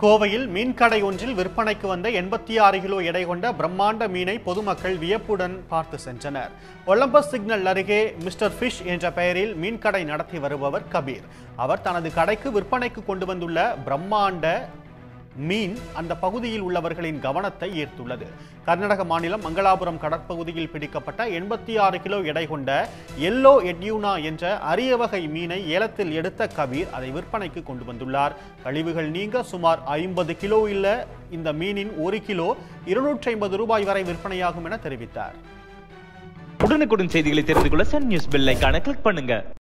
கோவையில் மீன்கடை ஒன்றில் விற்பனைக்கு வந்த எண்பத்தி ஆறு கிலோ எடை கொண்ட பிரம்மாண்ட மீனை பொதுமக்கள் வியப்புடன் பார்த்து சென்றனர் ஒலம்பஸ் சிக்னல் அருகே மிஸ்டர் ஃபிஷ் என்ற பெயரில் மீன்கடை நடத்தி வருபவர் கபீர் அவர் தனது கடைக்கு விற்பனைக்கு கொண்டு வந்துள்ள பிரம்மாண்ட மீன் அந்த பகுதியில் உள்ளவர்களின் கவனத்தை ஈர்த்துள்ளது கர்நாடக மாநிலம் மங்களாபுரம் கடற்பகுதியில் பிடிக்கப்பட்ட எண்பத்தி ஆறு கிலோ எடை கொண்ட எல்லோ எட்யூனா என்ற அரிய வகை மீனை ஏலத்தில் எடுத்த கபீர் அதை விற்பனைக்கு கொண்டு வந்துள்ளார் கழிவுகள் நீங்க சுமார் ஐம்பது கிலோ இல்ல இந்த மீனின் ஒரு கிலோ இருநூற்றி ஐம்பது ரூபாய் வரை விற்பனையாகும் என தெரிவித்தார் உடனுக்குடன் செய்திகளை தெரிந்து கொள்ள சன் நியூஸ் பெல் ஐகானை கிளிக் பண்ணுங்க